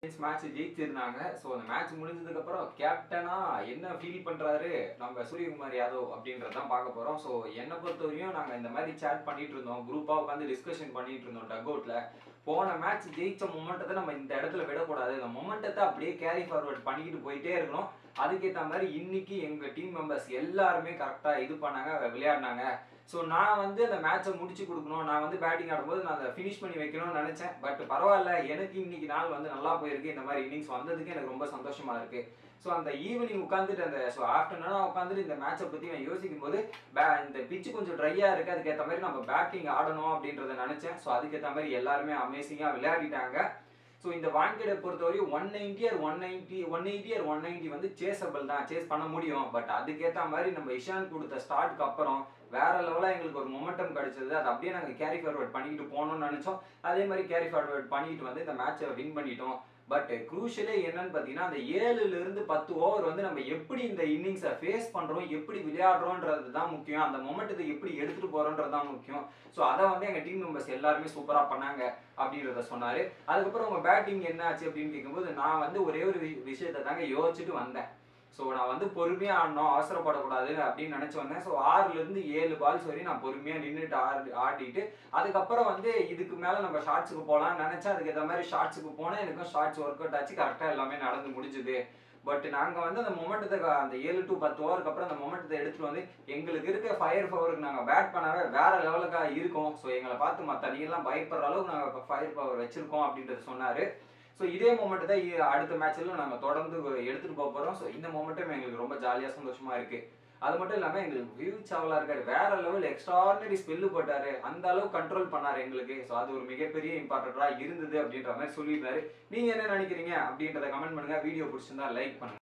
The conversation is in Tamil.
மேட்ச் ஜெயிச்சிருந்தாங்க ஸோ அந்த மேட்ச் முடிஞ்சதுக்கு அப்புறம் கேப்டனா என்ன ஃபீல் பண்றாரு நம்ம சூரியகுமார் யாதவ் அப்படின்றதான் பார்க்க போறோம் ஸோ என்னை பொறுத்தவரையும் நாங்க இந்த மாதிரி சேட் பண்ணிட்டு இருந்தோம் குரூப்பா உட்காந்து டிஸ்கஷன் பண்ணிட்டு இருந்தோம் டக் அவுட்ல போன மேட்ச் ஜெயிச்ச மொமெண்டத்தை நம்ம இந்த இடத்துல விடக்கூடாது இந்த மொமெண்டத்தை அப்படியே கேரி ஃபார்வர்ட் பண்ணிக்கிட்டு போயிட்டே இருக்கணும் அதுக்கேற்ற மாதிரி இன்னைக்கு எங்க டீம் மெம்பர்ஸ் எல்லாருமே கரெக்டா இது பண்ணாங்க விளையாடினாங்க ஸோ நான் வந்து அந்த மேட்சை முடிச்சு கொடுக்கணும் நான் வந்து பேட்டிங் ஆடும்போது நான் அதை ஃபினிஷ் பண்ணி வைக்கணும்னு நினைச்சேன் பட் பரவாயில்ல எனக்கு இன்னைக்கு நாள் வந்து நல்லா போயிருக்கு இந்த மாதிரி இன்னிங்ஸ் வந்ததுக்கு எனக்கு ரொம்ப சந்தோஷமா இருக்கு ஸோ அந்த ஈவினிங் உட்காந்துட்டு அந்த ஸோ ஆஃப்டர்நூனாக உட்காந்துட்டு இந்த மேட்சை பற்றி நான் யோசிக்கும் போது பே இந்த பிச்சு கொஞ்சம் ட்ரையாக இருக்குது அதுக்கேற்ற மாதிரி நம்ம பேட்டிங் ஆடணும் அப்படின்றத நினச்சேன் ஸோ அதுக்கேற்ற மாதிரி எல்லாருமே அமேசிங்காக விளையாடிட்டாங்க ஸோ இந்த வான்கேடை பொறுத்தவரை one ninety or one ninety one eighty or one ninety வந்து சேஸபிள் தான் சேஸ் பண்ண முடியும் பட் அதுக்கேற்ற மாதிரி நம்ம இஷான் கொடுத்த ஸ்டார்ட்க்கு அப்புறம் வேற லெவலாக எங்களுக்கு ஒரு மொமெண்டம் கிடைச்சது அது அப்படியே நாங்கள் கேரி ஃபார்வர்ட் பண்ணிக்கிட்டு போகணும்னு நினச்சோம் அதே மாதிரி கேரி ஃபார்வர்ட் பண்ணிட்டு வந்து இந்த மேட்சை வின் பண்ணிட்டோம் பட் குரூஷியலே என்னன்னு பார்த்தீங்கன்னா அந்த ஏழுல இருந்து பத்து ஓவர் வந்து நம்ம எப்படி இந்த இன்னிங்ஸை ஃபேஸ் பண்றோம் எப்படி விளையாடுறோன்றது தான் முக்கியம் அந்த மொமெண்ட்டத்தை எப்படி எடுத்துட்டு போறோன்றது தான் முக்கியம் ஸோ அதை வந்து எங்க டீம் மெம்பர்ஸ் எல்லாருமே சூப்பரா பண்ணாங்க அப்படின்றத சொன்னாரு அதுக்கப்புறம் உங்க பேட்டிங் என்ன ஆச்சு அப்படின்னு கேட்கும்போது நான் வந்து ஒரே ஒரு வி- விஷயத்தை தாங்க யோசிச்சுட்டு வந்தேன் ஸோ நான் வந்து பொறுமையாக ஆடணும் அவசரப்படக்கூடாது அப்படின்னு நினச்சி வந்தேன் ஸோ ஆறுலேருந்து ஏழு பால்ஸ் வரையும் நான் பொறுமையாக நின்றுட்டு ஆடி ஆடிட்டு அதுக்கப்புறம் வந்து இதுக்கு மேலே நம்ம ஷார்ட்ஸுக்கு போகலாம்னு நினச்சேன் அதுக்கு ஏற்ற மாதிரி ஷார்ட்ஸுக்கு போனேன் எனக்கும் ஷார்ட்ஸ் ஒர்க் அவுட் ஆச்சு கரெக்டாக எல்லாமே நடந்து முடிஞ்சுது பட் நாங்கள் வந்து அந்த மொமெண்ட்டத்தை அந்த ஏழு டு பத்து ஓவருக்கு அப்புறம் அந்த மொமெண்ட்டத்தை எடுத்துகிட்டு வந்து எங்களுக்கு இருக்க ஃபயர் பவருக்கு நாங்கள் பேட் பண்ணவே வேற லெவலுக்காக இருக்கோம் ஸோ எங்களை பார்த்து மற்ற நீங்கள்லாம் பயப்படுற அளவுக்கு நாங்கள் ஃபயர் பவர் வச்சிருக்கோம் அப்படின்றது சொன்னார் ஸோ இதே மூமெண்ட் தான் இ- அடுத்த மேட்ச்ல நாங்கள் தொடர்ந்து எடுத்துட்டு போக போகிறோம் ஸோ இந்த மூமெண்ட்டும் எங்களுக்கு ரொம்ப ஜாலியாக சந்தோஷமா இருக்கு அது மட்டும் இல்லாமல் எங்களுக்கு வியூ சாவலா இருக்காரு வேற லெவல் எக்ஸ்ட்ராடினரி ஸ்பெல்லு போட்டாரு அந்த அளவு கண்ட்ரோல் பண்ணாரு எங்களுக்கு ஸோ அது ஒரு மிகப்பெரிய இம்பார்ட்டண்டா இருந்தது அப்படின்ற மாதிரி சொல்லியிருந்தாரு நீங்க என்ன நினைக்கிறீங்க அப்படின்றத கமெண்ட் பண்ணுங்க வீடியோ பிடிச்சிருந்தா லைக் பண்ணுங்க